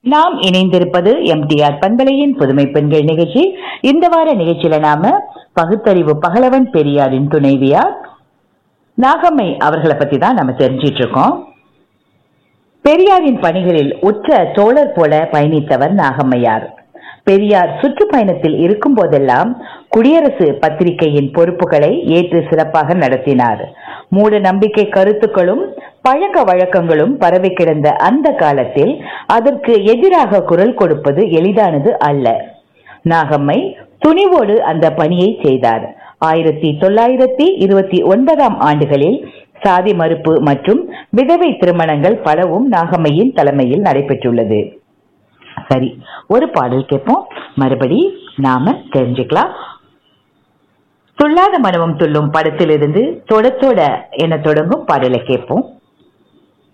நாம் இணைந்திருப்பது எம்டிஆர் பண்பலையின் புதுமை பெண்கள் நிகழ்ச்சி இந்த வார நிகழ்ச்சியில நாம பகுத்தறிவு பகலவன் பெரியாரின் துணைவியார் நாகம்மை அவர்களை பத்தி தான் நம்ம தெரிஞ்சிட்டு இருக்கோம் பெரியாரின் பணிகளில் உற்ற தோழர் போல பயணித்தவர் நாகம்மையார் பெரியார் சுற்றுப்பயணத்தில் இருக்கும் போதெல்லாம் குடியரசு பத்திரிகையின் பொறுப்புகளை ஏற்று சிறப்பாக நடத்தினார் மூட நம்பிக்கை கருத்துக்களும் பழக்க வழக்கங்களும் பரவி கிடந்த அந்த காலத்தில் அதற்கு எதிராக குரல் கொடுப்பது எளிதானது அல்ல நாகம்மை துணிவோடு அந்த பணியை செய்தார் ஆயிரத்தி தொள்ளாயிரத்தி இருபத்தி ஒன்பதாம் ஆண்டுகளில் சாதி மறுப்பு மற்றும் விதவை திருமணங்கள் பலவும் நாகம்மையின் தலைமையில் நடைபெற்றுள்ளது சரி ஒரு பாடல் கேட்போம் மறுபடி நாம தெரிஞ்சுக்கலாம் துள்ளாத மனமும் துள்ளும் படத்திலிருந்து தொட தொட என தொடங்கும் பாடலை கேட்போம்